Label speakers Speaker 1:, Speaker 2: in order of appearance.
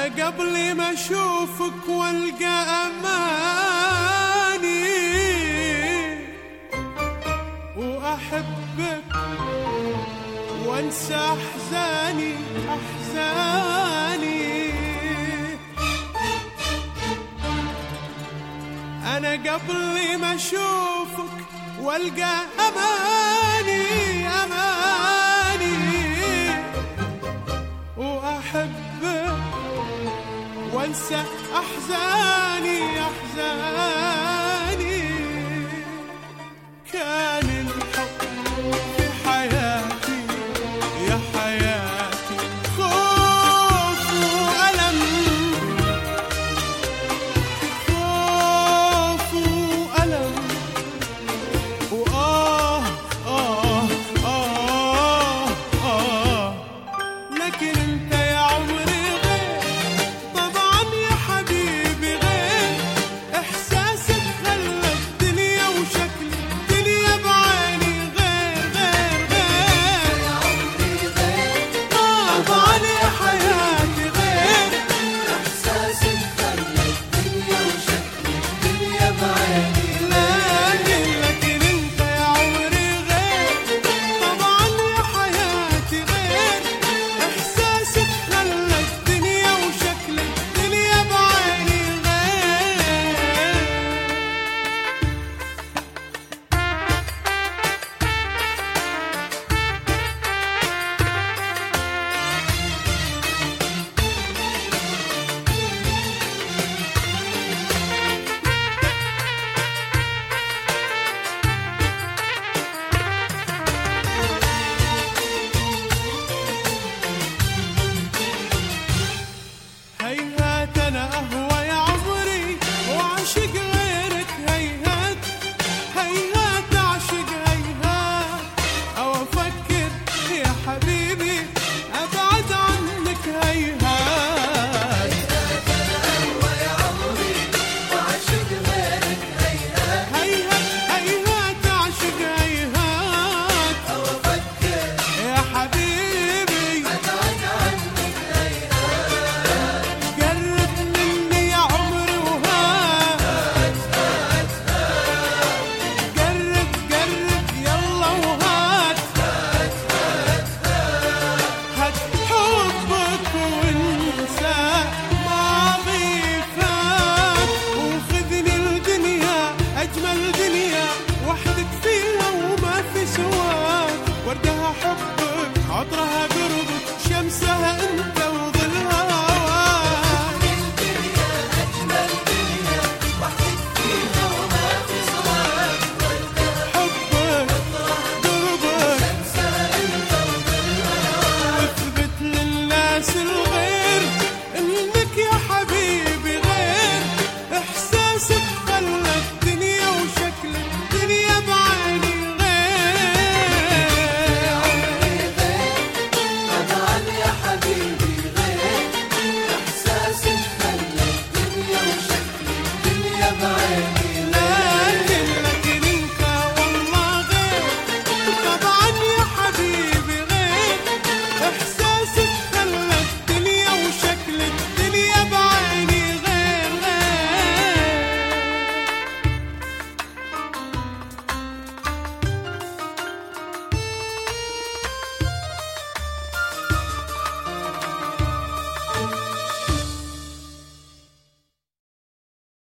Speaker 1: قبل ما اشوفك والقى اماني واحبك وانسى احزاني احزاني انا قبل ما اشوفك والقى اماني اماني واحبك وانسى احزاني احزاني كان الحب في حياتي يا حياتي خوف والم خوف والم وآه آه آه آه لكن انت يا عمري غير طبعا يا حبيبي غير احساسك خلى الدنيا وشكل الدنيا بعيني غير غير غير طبعا يا حياتي غير لكن لكن انت يا عمري غير طبعا يا حياتي غير احساسك خلى الدنيا وشكل الدنيا بعيني غير هيهات انا اهوى يا عمري واعشق غيرك هيهات هيهات اعشق هيهات او افكر يا حبيبي ابعد عنك هيهات هيهات هيهات اعشق هيهات او افكر يا حبيبي قرب مني يا عمري وهات قرب قرب يلا وهات هات حبك وانسى ماضي فات وخذني الدنيا اجمل دنيا وحدك فيها وما في سواك وردها حبك عطرها قربك شمسها انت وظلها هواك حبك قربك واثبت للناس الغير انك يا حبيبي غير احساسك خلى الدنيا وشكل الدنيا بعيني غير
Speaker 2: بعيني